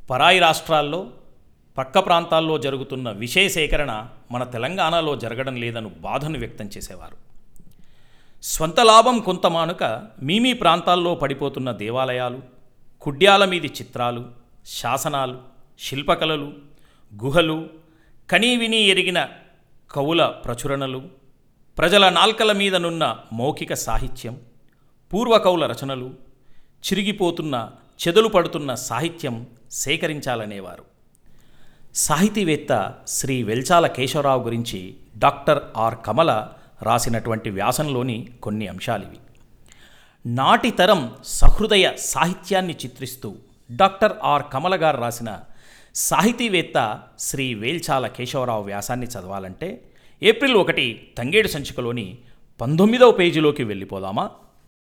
పరాయి రాష్ట్రాల్లో పక్క ప్రాంతాల్లో జరుగుతున్న విషయ సేకరణ మన తెలంగాణలో జరగడం లేదను బాధను వ్యక్తం చేసేవారు స్వంత లాభం కొంత మానుక మీమీ ప్రాంతాల్లో పడిపోతున్న దేవాలయాలు కుడ్యాల మీది చిత్రాలు శాసనాలు శిల్పకళలు గుహలు కనీవిని ఎరిగిన కవుల ప్రచురణలు ప్రజల నాల్కల మీదనున్న మౌఖిక సాహిత్యం పూర్వకవుల రచనలు చిరిగిపోతున్న చెదలు పడుతున్న సాహిత్యం సేకరించాలనేవారు సాహితీవేత్త శ్రీ వెల్చాల కేశవరావు గురించి డాక్టర్ ఆర్ కమల రాసినటువంటి వ్యాసంలోని కొన్ని అంశాలివి నాటి తరం సహృదయ సాహిత్యాన్ని చిత్రిస్తూ డాక్టర్ ఆర్ కమల గారు రాసిన సాహితీవేత్త శ్రీ వేల్చాల కేశవరావు వ్యాసాన్ని చదవాలంటే ఏప్రిల్ ఒకటి తంగేడు సంచికలోని పంతొమ్మిదవ పేజీలోకి వెళ్ళిపోదామా